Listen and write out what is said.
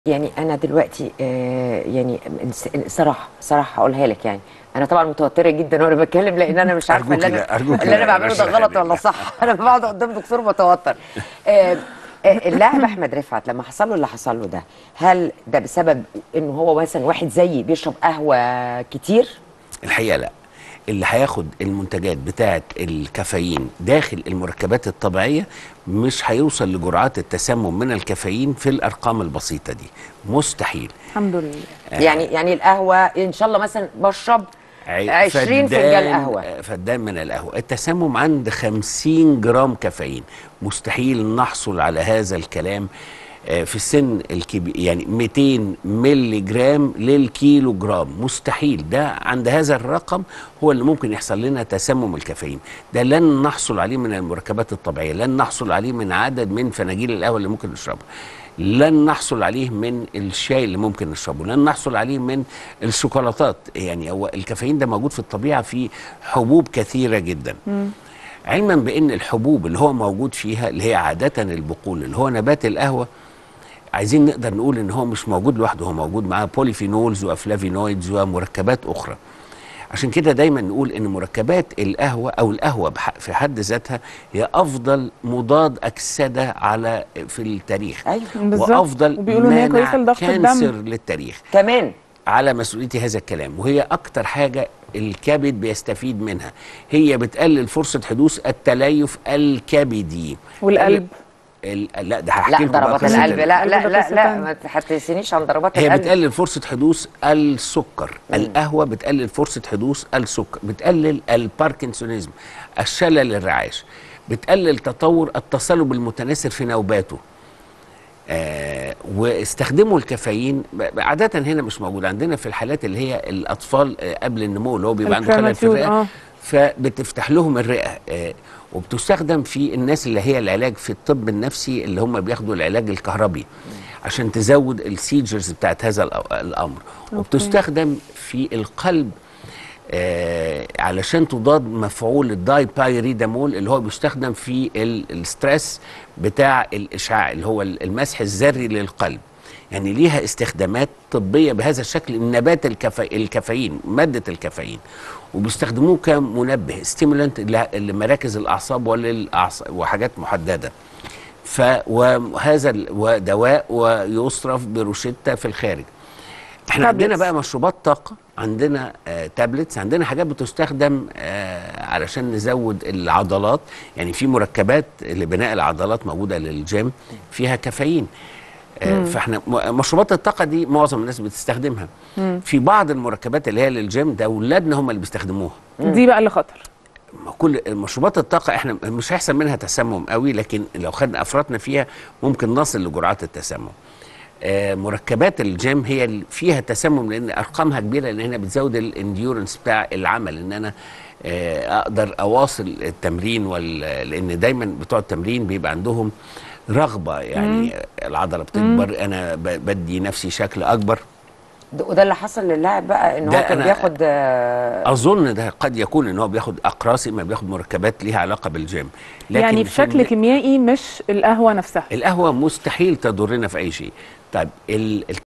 يعني انا دلوقتي آه يعني صراحه صراحه هقولها لك يعني انا طبعا متوتره جدا وانا بتكلم لان انا مش عارفه اللي انا أرجوك اللي انا لا، بعمله ده رشح غلط لي. ولا صح انا بقعد قدام دكتور بتوتر آه آه، اللاعب احمد رفعت لما حصل له اللي حصل له ده هل ده بسبب انه هو مثلا واحد زيي بيشرب قهوه كتير الحقيقه لا اللي هياخد المنتجات بتاعه الكافيين داخل المركبات الطبيعيه مش هيوصل لجرعات التسمم من الكافيين في الارقام البسيطه دي مستحيل الحمد لله يعني يعني القهوه ان شاء الله مثلا بشرب عي- 20 فنجان فدان- قهوه آه، فدان من القهوه التسمم عند 50 جرام كافيين مستحيل نحصل على هذا الكلام آه، في السن الكبير يعني 200 ملي جرام للكيلو جرام مستحيل ده عند هذا الرقم هو اللي ممكن يحصل لنا تسمم الكافيين ده لن نحصل عليه من المركبات الطبيعيه لن نحصل عليه من عدد من فناجيل القهوه اللي ممكن نشربها لن نحصل عليه من الشاي اللي ممكن نشربه لن نحصل عليه من الشوكولاتات يعني هو الكافيين ده موجود في الطبيعه في حبوب كثيره جدا علما بان الحبوب اللي هو موجود فيها اللي هي عاده البقول اللي هو نبات القهوه عايزين نقدر نقول ان هو مش موجود لوحده هو موجود معاه بوليفينولز وافلافينويدز ومركبات اخرى عشان كده دايما نقول ان مركبات القهوه او القهوه بح- في حد ذاتها هي افضل مضاد اكسده على في التاريخ ايوه بالظبط. وافضل وبيقولوا إن هي مانع كويسة لضغط الدم. كانسر للتاريخ كمان على مسؤوليتي هذا الكلام وهي اكتر حاجه الكبد بيستفيد منها هي بتقلل فرصه حدوث التليف الكبدي والقلب ال... لا ده لا هحكي لكم بقى ضربات قصة القلب ال- لا لا القلب ده لا قصة لا تانية. ما تحسسنيش عن ضربات هي القلب بتقلل فرصة حدوث السكر القهوة بتقلل فرصة حدوث السكر بتقلل الباركنسونيزم الشلل الرعاش بتقلل تطور التصلب المتناثر في نوباته آه واستخدموا الكافيين ب- عادة هنا مش موجود عندنا في الحالات اللي هي الأطفال آه قبل النمو اللي هو بيبقى عنده خلل في الpremature، الرئة آه. فبتفتح لهم الرئة آه وبتستخدم في الناس اللي هي العلاج في الطب النفسي اللي هم بياخدوا العلاج الكهربي عشان تزود السيجرز بتاعت هذا الأ- الأمر وبتستخدم في القلب آه علشان تضاد مفعول الدايبايريدامول اللي هو بيستخدم في ال- الستريس بتاع الاشعاع اللي هو ال- المسح الذري للقلب يعني ليها استخدامات طبيه بهذا الشكل من نبات الكفي... الكافيين ماده الكافيين وبيستخدموه كمنبه ستيمولانت لمراكز الاعصاب وللأعص... وحاجات محدده ف وهذا ال- ودواء ويصرف بروشته في الخارج احنا عندنا تابلتس. بقى مشروبات طاقه عندنا آه تابلتس عندنا حاجات بتستخدم آه علشان نزود العضلات يعني في مركبات لبناء العضلات موجوده للجيم فيها كافيين آه فاحنا م- مشروبات الطاقه دي معظم الناس بتستخدمها في بعض المركبات اللي هي للجيم ده اولادنا هم اللي بيستخدموها دي بقى اللي خطر ما كل مشروبات الطاقة احنا مش هيحصل منها تسمم قوي لكن لو خدنا افرطنا فيها ممكن نصل لجرعات التسمم. آه مركبات الجيم هي اللي فيها تسمم لان ارقامها كبيره لان هنا بتزود الانديورنس بتاع العمل ان انا آه اقدر اواصل التمرين وال لان دايما بتوع التمرين بيبقى عندهم رغبه يعني العضله بتكبر انا ب- بدي نفسي شكل اكبر ده- وده اللي حصل للاعب بقى ان هو ده كان أنا- بياخد آه، اظن ده قد يكون ان هو بياخد اقراصي ما بياخد مركبات ليها علاقه بالجيم لكن يعني في بشكل ال- كيميائي مش القهوه نفسها القهوه مستحيل تضرنا في اي شيء طيب ال-